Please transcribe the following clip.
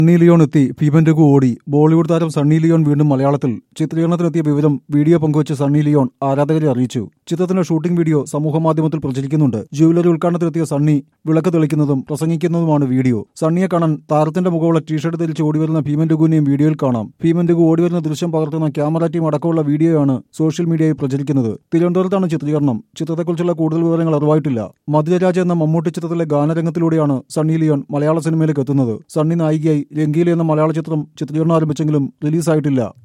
Sunny Leon എത്തി ഭീമൻ രഘു ഓടി ബോളിവുഡ് താരം സണ്ണി ലിയോൺ വീണ്ടും മലയാളത്തിൽ ചിത്രീകരണത്തിനെത്തിയ വിവരം വീഡിയോ പങ്കുവച്ച് സണ്ണി ലിയോൺ ആരാധകരെ അറിയിച്ചു ചിത്രത്തിന്റെ ഷൂട്ടിംഗ് വീഡിയോ സമൂഹമാധ്യമത്തിൽ പ്രചരിക്കുന്നുണ്ട് ജുവലറി ഉദ്ഘാടനത്തിനെത്തിയ സണ്ണി വിളക്ക് തെളിക്കുന്നതും പ്രസംഗിക്കുന്നതുമാണ് വീഡിയോ സണ്ണിയെ കാണാൻ താരത്തിന്റെ മുഖമുള്ള ടീഷർട്ട് ധരിച്ച് ഓടിവരുന്ന ഭീമൻ രഘുവിനെയും വീഡിയോയിൽ കാണാം ഭീമൻ രഘു ഓടിവരുന്ന ദൃശ്യം പകർത്തുന്ന ക്യാമറ ടീം അടക്കമുള്ള വീഡിയോയാണ് സോഷ്യൽ മീഡിയയിൽ പ്രചരിക്കുന്നത് തിരുവനന്തപുരത്താണ് ചിത്രീകരണം ചിത്രത്തെക്കുറിച്ചുള്ള കൂടുതൽ വിവരങ്ങൾ അറിവായിട്ടില്ല മധുരരാജ എന്ന മമ്മൂട്ടി ചിത്രത്തിലെ ഗാനരംഗത്തിലൂടെയാണ് സണ്ണി ലിയോൺ മലയാള സിനിമയിലേക്ക് എത്തുന്നത് സണ്ണി നായികയായി രംഗീല എന്ന മലയാള ചിത്രം ചിത്രീകരണം ആരംഭിച്ചെങ്കിലും റിലീസായിട്ടില്ല